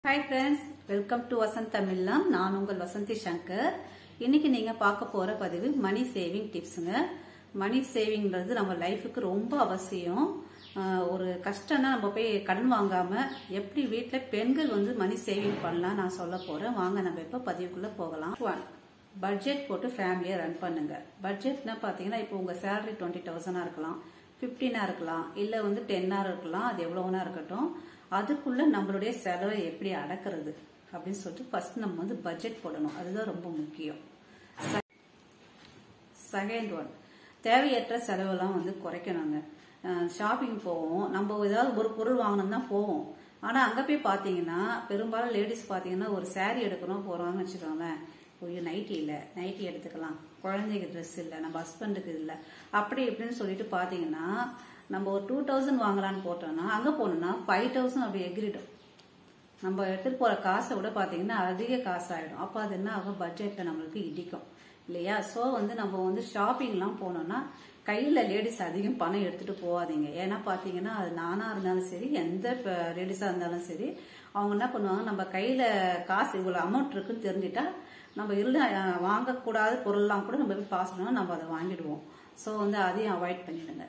hi friends welcome to Vasanth தமிழ்லாம் நான் உங்கள் வசந்தி சங்கர் இன்னைக்கு நீங்க பார்க்க போற பதிவு மணி சேவிங் டிப்ஸுங்க மணி சேவிங்ன்றது நம்ம லைஃபுக்கு ரொம்ப அவசியம் ஆஹ் ஒரு கஷ்டம்னா நம்ம போய் கடன் வாங்காம எப்படி வீட்டில் பெண்கள் வந்து மணி சேவிங் பண்ணலாம் நான் சொல்ல போறேன் வாங்க நம்ம இப்போ பதிவுக்குள்ள போகலாம் ஒன் பட்ஜெட் போட்டு ஃபேமிலியை ரன் பண்ணுங்க பட்ஜெட்னா பார்த்தீங்கன்னா இப்போ உங்க சேலரி டுவெண்ட்டி தௌசண்டாக இருக்கலாம் ஃபிஃப்டீனாக இருக்கலாம் இல்லை வந்து டென்னாக இருக்கலாம் அது எவ்வளோனா இருக்கட்டும் அதுக்குள்ள நம்மளுடைய செலவை எப்படி அடக்கிறது அப்படின்னு சொல்லிட்டு ஃபர்ஸ்ட் நம்ம வந்து பட்ஜெட் போடணும் அதுதான் ரொம்ப முக்கியம் செகண்ட் ஒன் தேவையற்ற செலவெல்லாம் வந்து குறைக்கணுங்க ஷாப்பிங் போவோம் நம்ம ஏதாவது ஒரு பொருள் வாங்கணும் தான் போவோம் ஆனால் அங்கே போய் பார்த்தீங்கன்னா பெரும்பாலும் லேடிஸ் பார்த்தீங்கன்னா ஒரு saree எடுக்கணும் போகிறாங்கன்னு வச்சுக்கோங்களேன் ஐயோ நைட்டி இல்லை நைட்டி எடுத்துக்கலாம் குழந்தைக்கு ட்ரெஸ் இல்லை நம்ம ஹஸ்பண்டுக்கு இல்லை அப்படி இப்படின்னு சொல்லிட்டு பார்த்தீங்கன்னா நம்ம ஒரு டூ தௌசண்ட் வாங்கலான்னு போட்டோம்னா அங்கே போனோம்னா ஃபைவ் தௌசண்ட் அப்படி எகிரிடும் நம்ம எடுத்துட்டு போற காசை விட பாத்தீங்கன்னா அதிக காசு ஆயிடும் அப்ப அது என்ன ஆகும் பட்ஜெட்ல நம்மளுக்கு இடிக்கும் இல்லையா சோ வந்து நம்ம வந்து ஷாப்பிங்லாம் போனோம்னா கையில லேடிஸ் அதிகம் பணம் எடுத்துட்டு போகாதீங்க ஏன்னா பாத்தீங்கன்னா அது நானா இருந்தாலும் சரி எந்த லேடிஸா இருந்தாலும் சரி அவங்க என்ன பண்ணுவாங்க நம்ம கையில காசு இவ்வளவு அமௌண்ட் இருக்குன்னு தெரிஞ்சுட்டா நம்ம இருந்த அஹ், வாங்கக்கூடாத பொருள்லாம் கூட நம்ம போய் பாஸ் பண்ணோம் நம்ம அதை வாங்கிடுவோம் ஸோ வந்து அதையும் அவாய்ட் பண்ணிடுங்க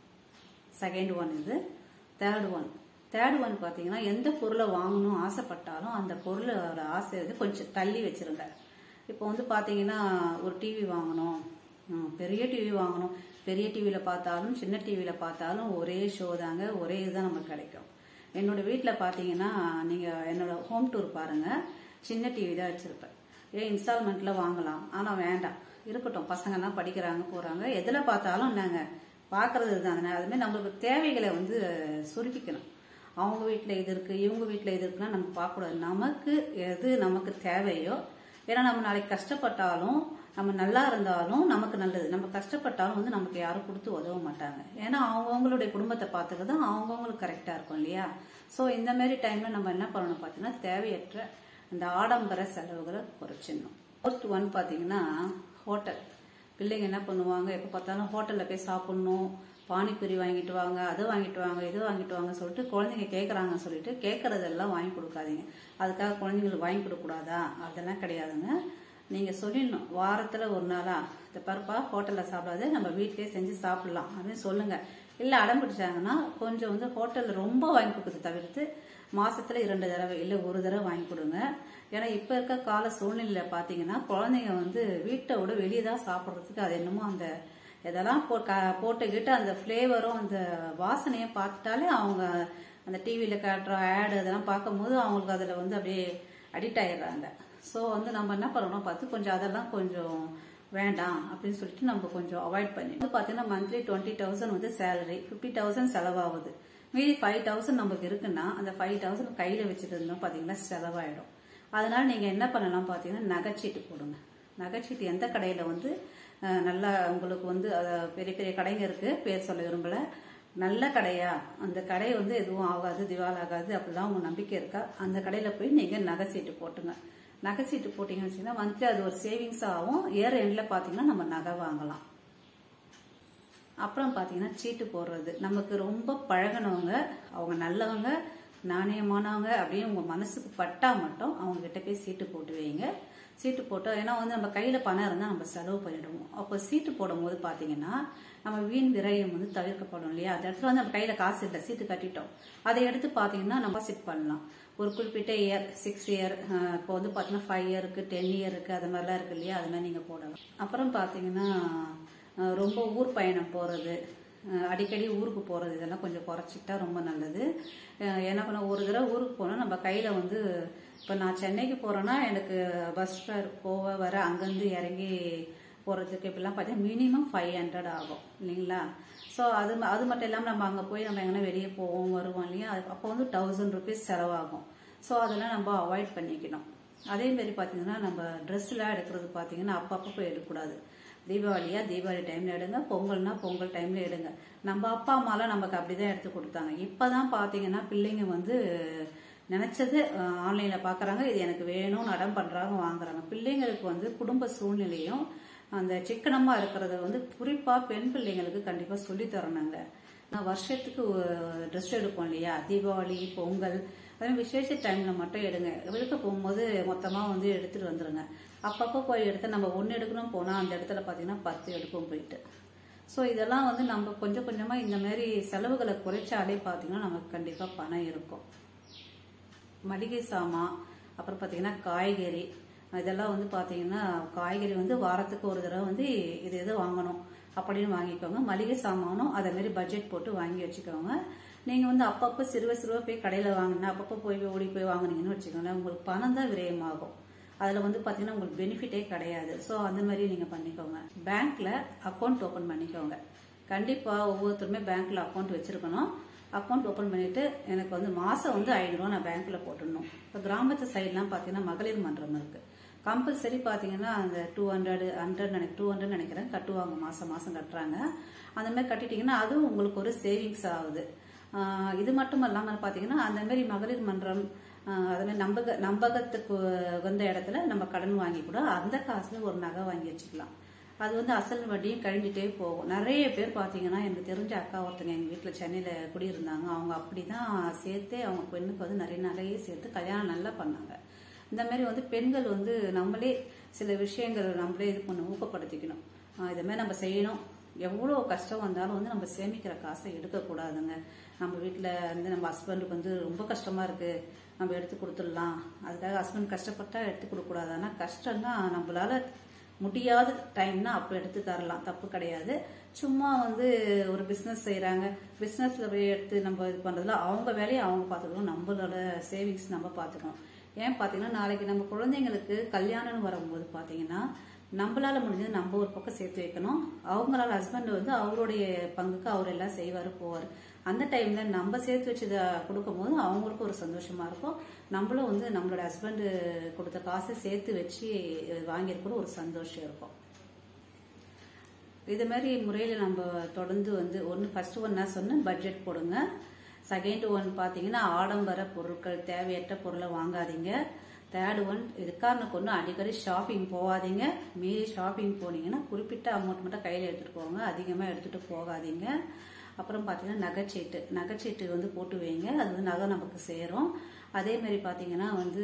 செகண்ட் ஒன் இது தேர்ட் ஒன் தேர்ட் ஒன் பார்த்தீங்கன்னா எந்த பொருளை வாங்கணும் ஆசைப்பட்டாலும் அந்த பொருளோட ஆசை வந்து கொஞ்சம் தள்ளி வச்சிருங்க இப்போ வந்து பார்த்தீங்கன்னா ஒரு டிவி வாங்கணும் ம், பெரிய டிவி வாங்கணும் பெரிய டிவியில் பார்த்தாலும் சின்ன டிவியில் பார்த்தாலும் ஒரே ஷோ தாங்க ஒரே இதுதான் நமக்கு கிடைக்கும் என்னோட வீட்டில் பார்த்தீங்கன்னா நீங்கள் என்னோட ஹோம் டூர் பாருங்கள் சின்ன டிவி தான் வச்சுருப்பேன் ஏன் இன்ஸ்டால்மெண்ட்டில் வாங்கலாம் ஆனால் வேண்டாம் இருக்கட்டும் பசங்கெல்லாம் படிக்கிறாங்க போகிறாங்க எதில் பார்த்தாலும் நாங்கள் பார்க்கறது இதுதாங்க அதுமாதிரி நம்மளுக்கு தேவைகளை வந்து சுருக்கிக்கணும் அவங்க வீட்டில் இது இருக்குது இவங்க வீட்டில் இது இருக்குன்னா நம்ம பார்க்கக்கூடாது நமக்கு எது நமக்கு தேவையோ ஏன்னா நம்ம நாளைக்கு கஷ்டப்பட்டாலும் நம்ம நல்லா இருந்தாலும் நமக்கு நல்லது நம்ம கஷ்டப்பட்டாலும் வந்து நமக்கு யாரும் கொடுத்து உதவ மாட்டாங்க ஏன்னா அவங்கவுங்களுடைய குடும்பத்தை பார்த்துக்கிறது அவங்கவுங்களுக்கு கரெக்டாக இருக்கும் இல்லையா ஸோ இந்த மாதிரி டைமில் நம்ம என்ன பண்ணணும் பார்த்தீங்கன்னா தேவையற்ற இந்த ஆடம்பர செலவுகளை குறைச்சிடணும் ஃபோர்த் ஒன் பார்த்தீங்கன்னா ஹோட்டல் பிள்ளைங்க என்ன பண்ணுவாங்க எப்போ பார்த்தாலும் ஹோட்டலில் போய் சாப்பிடணும் பானிபூரி வாங்கிட்டு வாங்க அதை வாங்கிட்டு வாங்க இது வாங்கிட்டு வாங்க சொல்லிட்டு குழந்தைங்க கேட்குறாங்கன்னு சொல்லிட்டு கேட்கறதெல்லாம் வாங்கி கொடுக்காதீங்க அதுக்காக குழந்தைங்களுக்கு வாங்கி கொடுக்கக்கூடாதா அதெல்லாம் கிடையாதுங்க நீங்கள் சொல்லிடணும் வாரத்தில் ஒரு நாளா இந்த பருப்பா ஹோட்டலில் சாப்பிடாது நம்ம வீட்டிலேயே செஞ்சு சாப்பிடலாம் அப்படின்னு சொல்லுங்கள் இல்லை அடம் பிடிச்சாங்கன்னா கொஞ்சம் வந்து ஹோட்டலில் ரொம்ப வாங்கி கொடுக்குறது தவிர்த்து மாசத்துல இரண்டு தடவை இல்லை ஒரு தடவை வாங்கி கொடுங்க ஏன்னா இப்போ இருக்க கால சூழ்நிலையில பார்த்தீங்கன்னா குழந்தைங்க வந்து வீட்டை விட வெளியே தான் சாப்பிட்றதுக்கு அது என்னமோ அந்த இதெல்லாம் போ க- போட்டுக்கிட்டு அந்த ஃப்ளேவரும் அந்த வாசனையும் பார்த்துட்டாலே அவங்க அந்த டிவியில் காட்டுற ஆடு இதெல்லாம் பார்க்கும்போது அவங்களுக்கு அதில் வந்து அப்படியே அடிக்ட் ஆயிடுறாங்க ஸோ வந்து நம்ம என்ன பண்ணணும் பார்த்து கொஞ்சம் அதெல்லாம் கொஞ்சம் வேண்டாம் அப்படின்னு சொல்லிட்டு நம்ம கொஞ்சம் அவாய்ட் பண்ணி வந்து பார்த்தீங்கன்னா மந்த்லி டுவெண்ட்டி தௌசண்ட் வந்து சேலரி ஃபிஃப்டி தௌசண்ட் செலவாகுது மீதி ஃபைவ் தௌசண்ட் நமக்கு இருக்குன்னா அந்த ஃபைவ் தௌசண்ட் கையில் வச்சுட்டு இருந்தோம் பார்த்தீங்கன்னா செலவாயிடும் அதனால நீங்கள் என்ன பண்ணலாம் பார்த்தீங்கன்னா நகைச்சீட்டு போடுங்க நகைச்சீட்டு எந்த கடையில் வந்து அஹ், நல்லா உங்களுக்கு வந்து அஹ், பெரிய பெரிய கடைங்க இருக்கு பேர் சொல்ல விரும்பல நல்ல கடையா அந்த கடை வந்து எதுவும் ஆகாது திவால் ஆகாது அப்படிலாம் உங்க நம்பிக்கை இருக்கா அந்த கடையில் போய் நீங்கள் நகை சீட்டு போட்டுங்க நகை சீட்டு போட்டிங்கன்னு வச்சுக்கோங்கன்னா மந்த்லி அது ஒரு சேவிங்ஸ் ஆகும் இயர் எண்டில் பார்த்தீங்கன்னா நம்ம நகை வாங்கலாம் அப்புறம் பார்த்தீங்கன்னா சீட்டு போடுறது நமக்கு ரொம்ப பழகினவங்க அவங்க நல்லவங்க நாணயமானவங்க அப்படின்னு உங்க மனசுக்கு பட்டா மட்டும் அவங்க கிட்ட போய் சீட்டு போட்டு வைங்க சீட்டு போட்டோம் ஏன்னா வந்து நம்ம கையில பணம் இருந்தால் நம்ம செலவு பண்ணிடுவோம் அப்போ சீட்டு போடும்போது பார்த்தீங்கன்னா நம்ம வீண் விரயம் வந்து தவிர்க்கப்படும் இல்லையா அந்த இடத்துல வந்து நம்ம கையில காசு இல்லை சீட்டு கட்டிட்டோம் அதை எடுத்து பார்த்தீங்கன்னா நம்ம சிட் பண்ணலாம் ஒரு குறிப்பிட்ட இயர் சிக்ஸ் இயர் இப்போ வந்து பார்த்தீங்கன்னா ஃபைவ் இயருக்கு டென் இயருக்கு அது மாதிரிலாம் இருக்கு இல்லையா அது மாதிரி நீங்கள் போடலாம் அப்புறம் பார்த்தீங்கன்னா அஹ் ரொம்ப ஊர் பயணம் போகிறது அடிக்கடி ஊருக்கு போகிறது இதெல்லாம் கொஞ்சம் குறைச்சிக்கிட்டா ரொம்ப நல்லது அஹ் என்ன பண்ண ஒரு தடவை ஊருக்கு போனால் நம்ம கையில் வந்து இப்போ நான் சென்னைக்கு போகிறேன்னா எனக்கு பஸ் ஃபேர் போக வர அங்கேருந்து இறங்கி போகிறதுக்கு இப்படிலாம் பார்த்தீங்கன்னா மினிமம் ஃபைவ் ஹண்ட்ரட் ஆகும் இல்லைங்களா ஸோ அது ம- அது மட்டும் இல்லாமல் நம்ம அங்கே போய் நம்ம எங்கன்னா வெளியே போவோம் வருவோம் இல்லையா அது- அப்போ வந்து தௌசண்ட் ருபீஸ் செலவாகும் ஸோ அதெல்லாம் நம்ம அவாய்ட் பண்ணிக்கணும் அதே மாதிரி பார்த்தீங்கன்னா நம்ம ட்ரெஸ்லாம் எடுக்கிறது பார்த்தீங்கன்னா அப்பப்போ போய் எடுக்கக்கூடாது தீபாவளியா தீபாவளி டைம்ல எடுங்க பொங்கல்னா பொங்கல் டைம்ல எடுங்க நம்ம அப்பா அம்மாலாம் நமக்கு அப்படிதான் எடுத்து கொடுத்தாங்க இப்பதான் பாத்தீங்கன்னா பிள்ளைங்க வந்து நினைச்சது ஆன்லைன்ல பாக்குறாங்க இது எனக்கு வேணும்னு அடம் பண்றாங்க வாங்குறாங்க பிள்ளைங்களுக்கு வந்து குடும்ப சூழ்நிலையும் அந்த சிக்கனமா இருக்கிறத வந்து குறிப்பா பெண் பிள்ளைங்களுக்கு கண்டிப்பா சொல்லி தரணுங்க நான் வருஷத்துக்கு ட்ரெஸ் எடுப்போம் இல்லையா தீபாவளி பொங்கல் அதே மாதிரி விசேஷ டைம்ல மட்டும் எடுங்க விழுக்க போகும்போது மொத்தமா வந்து எடுத்துட்டு வந்துருங்க அப்பப்போ போய் எடுத்து நம்ம ஒன்று எடுக்கணும் போனா அந்த இடத்துல பாத்தீங்கன்னா பத்து எடுப்போம் போயிட்டு ஸோ இதெல்லாம் வந்து நம்ம கொஞ்சம் கொஞ்சமா இந்த மாதிரி செலவுகளை குறைச்சாலே பாத்தீங்கன்னா நமக்கு கண்டிப்பா பணம் இருக்கும் மளிகை சாமான் அப்புறம் பார்த்தீங்கன்னா காய்கறி இதெல்லாம் வந்து பார்த்தீங்கன்னா காய்கறி வந்து வாரத்துக்கு ஒரு தடவை வந்து இது இது வாங்கணும் அப்படின்னு வாங்கிக்கோங்க மளிகை சாமானும் அதே மாதிரி பட்ஜெட் போட்டு வாங்கி வச்சுக்கோங்க நீங்கள் வந்து அப்பப்போ சிறுவ சிறுவ போய் கடையில் வாங்கினா அப்பப்போ போய் ஓடி போய் வாங்குனீங்கன்னு வச்சுக்கோங்களேன் உங்களுக்கு பணம் தான் விரயமாகும் அதில் வந்து பார்த்தீங்கன்னா உங்களுக்கு பெனிஃபிட்டே கிடையாது ஸோ அந்த மாதிரி நீங்கள் பண்ணிக்கோங்க பேங்க்ல அக்கௌண்ட் ஓப்பன் பண்ணிக்கோங்க கண்டிப்பாக ஒவ்வொருத்தருமே பேங்க்ல அக்கௌண்ட் வச்சிருக்கணும் அக்கௌண்ட் ஓப்பன் பண்ணிட்டு எனக்கு வந்து மாசம் வந்து ஐநூறுரூவா நான் பேங்க்ல போட்டுடணும் இப்போ கிராமத்து சைட்லாம் பார்த்தீங்கன்னா மகளிர் மன்றம் இருக்கு கம்பல்சரி பார்த்தீங்கன்னா அந்த டூ ஹண்ட்ரட் ஹண்ட்ரட் நினை டூ ஹண்ட்ரட் நினைக்கிறேன் கட்டுவாங்க மாசம் மாசம் கட்டுறாங்க அந்த மாதிரி கட்டிட்டீங்கன்னா அதுவும் உங்களுக்கு ஒரு சேவிங்ஸ் ஆகுது ஆஹ் இது மட்டும் இல்லாமல் பார்த்தீங்கன்னா அந்த மாதிரி மகளிர் மன்றம் ஆஹ் அது மாதிரி நம்பக நம்பகத்துக்கு வந்த இடத்துல நம்ம கடன் வாங்கி கூட அந்த காசுல ஒரு நகை வாங்கி வச்சுக்கலாம் அது வந்து அசல் வட்டியும் கழிஞ்சிட்டே போகும் நிறைய பேர் பார்த்தீங்கன்னா எனக்கு தெரிஞ்ச அக்கா ஒருத்தங்க எங்கள் வீட்டில் சென்னையில் குடியிருந்தாங்க அவங்க அப்படி தான் சேர்த்தே அவங்க பெண்ணுக்கு வந்து நிறைய நகையே சேர்த்து கல்யாணம் நல்லா பண்ணாங்க இந்த மாதிரி வந்து பெண்கள் வந்து நம்மளே சில விஷயங்கள் நம்மளே இது பண்ண ஊக்கப்படுத்திக்கணும் ஆஹ் இதை மாதிரி நம்ம செய்யணும் எவ்வளோ கஷ்டம் வந்தாலும் வந்து நம்ம சேமிக்கிற காசை எடுக்கக்கூடாதுங்க நம்ம வீட்டில் வந்து நம்ம ஹஸ்பண்டுக்கு வந்து ரொம்ப கஷ்டமா இருக்கு நம்ம எடுத்து கொடுத்துடலாம் அதுக்காக ஹஸ்பண்ட் கஷ்டப்பட்டா எடுத்து கொடுக்கக்கூடாது ஆனால் கஷ்டம்னா நம்மளால முடியாத டைம்னா அப்போ எடுத்து தரலாம் தப்பு கிடையாது சும்மா வந்து ஒரு பிஸ்னஸ் செய்கிறாங்க பிஸ்னஸில் போய் எடுத்து நம்ம இது பண்ணுறதுல அவங்க வேலையை அவங்க பார்த்துக்கணும் நம்மளோட சேவிங்ஸ் நம்ம பார்த்துக்கணும் ஏன் பார்த்தீங்கன்னா நாளைக்கு நம்ம குழந்தைங்களுக்கு கல்யாணம்னு வரும்போது பார்த்தீங்கன்னா நம்மளால முடிஞ்சது நம்ம ஒரு பக்கம் சேர்த்து வைக்கணும் அவங்களால ஹஸ்பண்ட் வந்து அவருடைய பங்குக்கு அவர் எல்லாம் செய்வார் போவார் அந்த டைம்ல நம்ம சேர்த்து வச்சதை கொடுக்கும்போது அவங்களுக்கும் ஒரு சந்தோஷமா இருக்கும் நம்மளும் வந்து நம்மளோட ஹஸ்பண்ட் கொடுத்த காசை சேர்த்து வச்சு வாங்கியிருக்கிற ஒரு சந்தோஷம் இருக்கும் இது மாதிரி முறையில் நம்ம தொடர்ந்து வந்து ஒன்று ஃபர்ஸ்ட் ஒன் நான் சொன்னேன் பட்ஜெட் போடுங்க செகண்ட் ஒன் பார்த்தீங்கன்னா ஆடம்பர பொருட்கள் தேவையற்ற பொருளை வாங்காதீங்க தேர்ட் ஒன் இதுக்காரனுக்கு ஒன்று அடிக்கடி ஷாப்பிங் போகாதீங்க மீறி ஷாப்பிங் போனீங்கன்னா குறிப்பிட்ட அமௌண்ட் மட்டும் கையில் எடுத்துகிட்டு போங்க அதிகமாக எடுத்துகிட்டு போகாதீங்க அப்புறம் பார்த்தீங்கன்னா நகைச்சீட்டு நகைச்சீட்டு வந்து போட்டு வைங்க அது வந்து நகை நமக்கு சேரும் அதே மாதிரி பார்த்தீங்கன்னா வந்து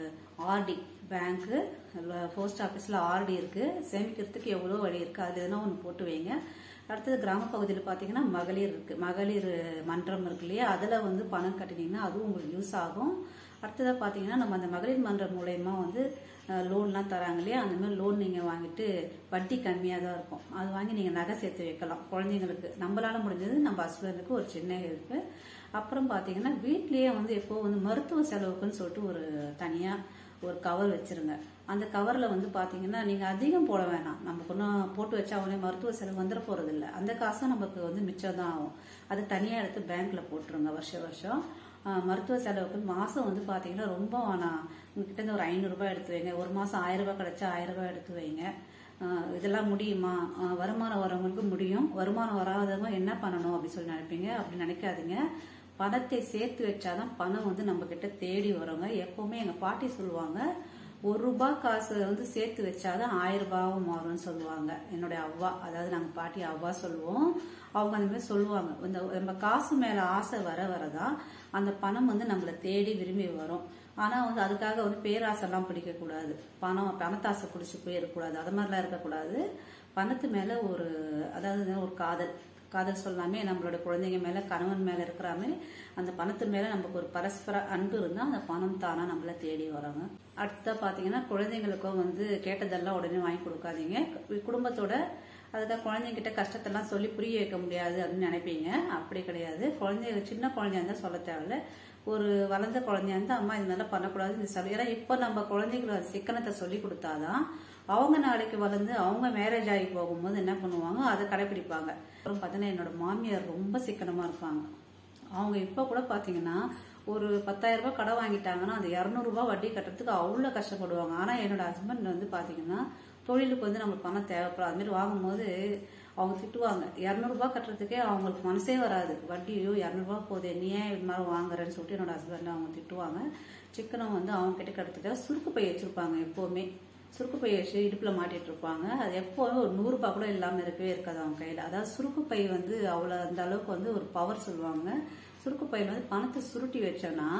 ஆர்டி பேங்க்கு போஸ்ட் ஆஃபீஸில் ஆர்டி இருக்குது சேமிக்கிறதுக்கு எவ்வளோ வழி இருக்குது அது எதனா ஒன்று போட்டு வைங்க அடுத்தது கிராம பகுதியில் பார்த்தீங்கன்னா மகளிர் இருக்குது மகளிர் மன்றம் இருக்கு இல்லையா அதில் வந்து பணம் கட்டினீங்கன்னா அதுவும் உங்களுக்கு யூஸ் ஆகும் அடுத்ததாக பார்த்தீங்கன்னா நம்ம அந்த மகளிர் மன்றம் மூலயமா வந்து லோன்லாம் தராங்க இல்லையா அந்த மாதிரி லோன் நீங்கள் வாங்கிட்டு வட்டி கம்மியாக தான் இருக்கும் அது வாங்கி நீங்கள் நகை சேர்த்து வைக்கலாம் குழந்தைங்களுக்கு நம்மளால முடிஞ்சது நம்ம ஹஸ்பண்டுக்கு ஒரு சின்ன ஹெல்ப்பு அப்புறம் பார்த்தீங்கன்னா வீட்லேயே வந்து எப்போ வந்து மருத்துவ செலவுக்குன்னு சொல்லிட்டு ஒரு தனியாக ஒரு கவர் வச்சிருங்க அந்த கவரில் வந்து பார்த்தீங்கன்னா நீங்கள் அதிகம் போட வேணாம் நமக்கு ஒன்றும் போட்டு வச்சா உடனே மருத்துவ செலவு வந்துட போகிறது இல்லை அந்த காசும் நமக்கு வந்து மிச்சம் தான் ஆகும் அது தனியாக எடுத்து பேங்க்கில் போட்டுருங்க வருஷம் வருஷம் ஆஹ் மருத்துவ செலவுக்கு மாதம் வந்து பார்த்தீங்கன்னா ரொம்ப வேணாம் உங்ககிட்ட இருந்து ஒரு ஐநூறுரூபா எடுத்து வைங்க ஒரு மாதம் ஆயிரம் ரூபாய் கிடைச்சா ஆயிரம் ரூபாய் எடுத்து வைங்க ஆஹ் இதெல்லாம் முடியுமா ஆஹ் வருமானம் வரவங்களுக்கு முடியும் வருமானம் வராதவங்க என்ன பண்ணணும் அப்படின்னு சொல்லி நினைப்பீங்க அப்படி நினைக்காதீங்க பணத்தை சேர்த்து வச்சாதான் பணம் வந்து நம்ம கிட்ட தேடி வருங்க எப்பவுமே எங்க பாட்டி சொல்லுவாங்க ஒரு ரூபாய் காசு வந்து சேர்த்து வச்சாதான் ஆயிரம் ரூபாவும் மாறும்னு சொல்லுவாங்க என்னுடைய அவ்வா அதாவது நாங்க பாட்டி அவ்வா சொல்லுவோம் அவங்க அந்த மாதிரி சொல்லுவாங்க இந்த நம்ம காசு மேல ஆசை வர வரதான் அந்த பணம் வந்து நம்மளை தேடி விரும்பி வரும் ஆனா வந்து அதுக்காக வந்து பேராசெல்லாம் பிடிக்க கூடாது பணம் பணத்தாசை பிடிச்சி போயிடக்கூடாது அது மாதிரிலாம் இருக்கக்கூடாது பணத்து மேல ஒரு அதாவது ஒரு காதல் காதல் சொல்லாமே நம்மளோட குழந்தைங்க மேல கணவன் மேல இருக்கிற மாதிரி அந்த பணத்து மேல நமக்கு ஒரு பரஸ்பர அன்பு இருந்தா அந்த பணம் தானா நம்மள தேடி வராங்க அடுத்தா பாத்தீங்கன்னா குழந்தைங்களுக்கும் வந்து கேட்டதெல்லாம் உடனே வாங்கி கொடுக்காதீங்க குடும்பத்தோட அதுக்காக குழந்தைங்கிட்ட கஷ்டத்தெல்லாம் சொல்லி புரிய வைக்க முடியாது அப்படின்னு நினைப்பீங்க அப்படி கிடையாது குழந்தைங்க சின்ன குழந்தையா இருந்தா சொல்ல தேவையில்ல ஒரு வளர்ந்த குழந்தையா இருந்தா அம்மா இது மாதிரிலாம் பண்ணக்கூடாது இந்த சொல்லி ஏன்னா இப்போ நம்ம குழந்தைங்களுக்கு சிக்கனத்தை சொல்லி கொடுத்தாதான் அவங்க நாளைக்கு வளர்ந்து அவங்க மேரேஜ் ஆகி போகும்போது என்ன பண்ணுவாங்க அதை கடைபிடிப்பாங்க அப்புறம் பார்த்தீங்கன்னா என்னோட மாமியார் ரொம்ப சிக்கனமா இருப்பாங்க அவங்க இப்போ கூட பார்த்தீங்கன்னா ஒரு பத்தாயிரம் ரூபாய் கடை வாங்கிட்டாங்கன்னா அந்த இரநூறுபா வட்டி கட்டுறதுக்கு அவ்வளோ கஷ்டப்படுவாங்க ஆனால் என்னோட ஹஸ்பண்ட் வந்து பார்த்தீங்கன்னா தொழிலுக்கு வந்து நம்மளுக்கு பணம் தேவைப்படும் அது மாதிரி வாங்கும்போது அவங்க திட்டுவாங்க இரநூறுபா கட்டுறதுக்கே அவங்களுக்கு மனசே வராது வட்டியோ இரநூறுபா போதே நீ ஏன் இது மாதிரி வாங்குறேன்னு சொல்லிட்டு என்னோட ஹஸ்பண்ட் அவங்க திட்டுவாங்க சிக்கனம் வந்து அவங்க கிட்ட கட்டுறதுக்காக சுருக்கு பை வச்சிருப்பாங்க எப்போவுமே சுருக்கு பை வச்சு இடுப்பில் மாட்டிட்டு இருப்பாங்க அது எப்போதும் ஒரு நூறுரூபா கூட இல்லாமல் இருக்கவே இருக்காது அவங்க கையில் அதாவது சுருக்கு பை வந்து அவ்வளோ அந்த அளவுக்கு வந்து ஒரு பவர் சொல்லுவாங்க சுருக்கு பையில் வந்து பணத்தை சுருட்டி வச்சோன்னா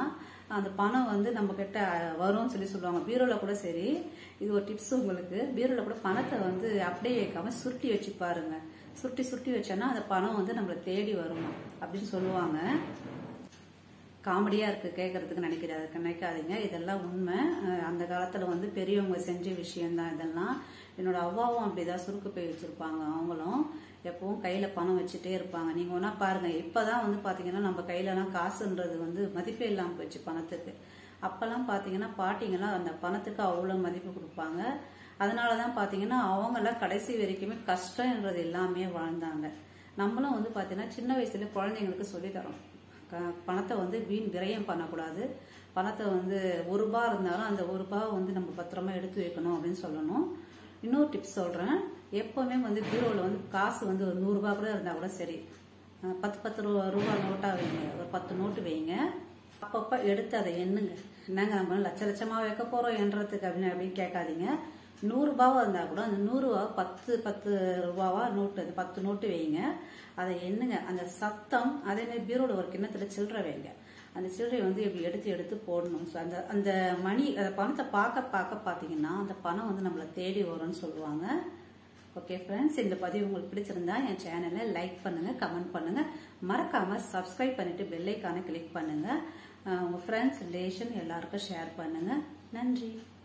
அந்த பணம் வந்து நம்ம கிட்ட வரும்னு சொல்லி சொல்லுவாங்க பீரோல கூட சரி இது ஒரு டிப்ஸ் உங்களுக்கு பீரோல கூட பணத்தை வந்து அப்படியே வைக்காம சுருட்டி வச்சு பாருங்க சுருட்டி சுருட்டி வச்சோன்னா அந்த பணம் வந்து நம்மளை தேடி வருமா அப்படின்னு சொல்லுவாங்க காமெடியா இருக்கு கேட்கறதுக்கு நினைக்கிறாரு நினைக்காதீங்க இதெல்லாம் உண்மை அஹ் அந்த காலத்துல வந்து பெரியவங்க செஞ்ச விஷயம்தான் இதெல்லாம் என்னோட அவ்வாவும் அப்படிதான் சுருக்கு போய் வச்சிருப்பாங்க அவங்களும் எப்பவும் கையில பணம் வச்சுட்டே இருப்பாங்க நீங்க ஒன்னா பாருங்க இப்பதான் வந்து பாத்தீங்கன்னா நம்ம கையிலலாம் காசுன்றது வந்து மதிப்பே இல்லாம போச்சு பணத்துக்கு அப்பெல்லாம் பாத்தீங்கன்னா பாட்டிங்கெல்லாம் அந்த பணத்துக்கு அவ்வளவு மதிப்பு கொடுப்பாங்க அதனாலதான் பாத்தீங்கன்னா அவங்கெல்லாம் கடைசி வரைக்குமே கஷ்டம்ன்றது எல்லாமே வாழ்ந்தாங்க நம்மளும் வந்து பாத்தீங்கன்னா சின்ன வயசுல குழந்தைங்களுக்கு சொல்லி தரோம் க- பணத்தை வந்து வீண் விரயம் பண்ணக்கூடாது பணத்தை வந்து ஒரு ரூபா இருந்தாலும் அந்த ஒரு ரூபாவை வந்து நம்ம பத்திரமா எடுத்து வைக்கணும் அப்படின்னு சொல்லணும் இன்னொரு டிப்ஸ் சொல்றேன் எப்பவுமே வந்து பீரோவில் வந்து காசு வந்து ஒரு நூறுரூபா கூட இருந்தா கூட சரி அஹ் பத்து பத்து ரூபா ரூபா நோட்டா வைங்க ஒரு பத்து நோட்டு வைங்க அப்பப்ப எடுத்து அதை எண்ணுங்க என்னங்க நம்ம லட்ச லட்சமா வைக்க போறோம் எண்றதுக்கு அப்படின்னு அப்படின்னு கேட்காதீங்க நூறு ரூபாவா இருந்தா கூட அந்த நூறு ரூபா பத்து பத்து ரூபாவா நோட்டு அந்த பத்து நோட்டு வைங்க அதை எண்ணுங்க அந்த சத்தம் அதே மாதிரி பீரோல ஒரு கிண்ணத்துல சில்லறை வைங்க அந்த சில்லறை வந்து இப்படி எடுத்து எடுத்து போடணும் So, அந்த அந்த மணி அந்த பணத்தை பார்க்க பார்க்க பார்த்தீங்கன்னா அந்த பணம் வந்து நம்மளை தேடி வரும்னு சொல்லுவாங்க ஓகே ஃப்ரெண்ட்ஸ் இந்த பதிவு உங்களுக்கு பிடிச்சிருந்தா என் சேனலை லைக் பண்ணுங்க கமெண்ட் பண்ணுங்க மறக்காம சப்ஸ்கிரைப் பண்ணிட்டு பெல் ஐக்கானை கிளிக் பண்ணுங்க அஹ் உங்க ஃப்ரெண்ட்ஸ் ரிலேஷன் எல்லாருக்கும் ஷேர் பண்ணுங்க நன்றி